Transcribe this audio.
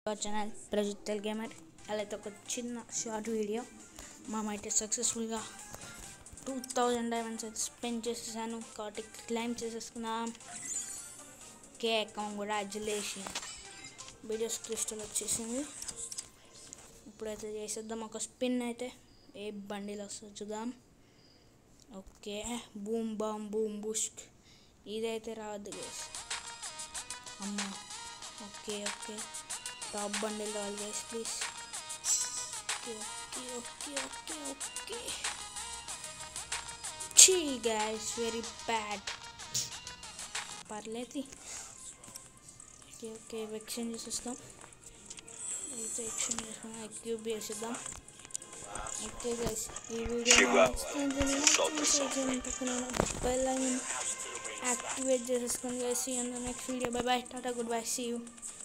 channel ప్రజుత్తల్ gamer అలా అయితే ఒక చిన్న షార్ట్ వీడియో మామైతే సక్సెస్ఫుల్గా టూ థౌజండ్ డైమండ్స్ అయితే స్పెండ్ చేసేసాను కాబట్టి క్లైమ్ చేసేసుకున్నాం కే కంగ్రాచులేషన్ వీడియోస్ క్రిస్టల్ వచ్చేసింది ఇప్పుడైతే చేసేద్దాం ఒక స్పిన్ అయితే ఏ బండిలో వస్తుందో చూద్దాం ఓకే బూమ్ బామ్ బూమ్ బుష్క్ ఇదైతే రావద్దు గేస్ అమ్మా ఓకే ఓకే టాప్ బండిల్ కావాలి guys please okay okay okay okay okay చీ గైస్ వెరీ బ్యాడ్ పర్లేదు ఓకే ఓకే ఎక్స్చేంజ్ చేసేస్తాం అయితే ఎక్స్చేంజ్ చేసుకుని క్యూబ్ చేసేద్దాం ఓకే గైస్ ఈ వీడియో బెల్ యాక్టివేట్ చేసేసుకొని గైస్ ఈ next video bye bye tata goodbye see you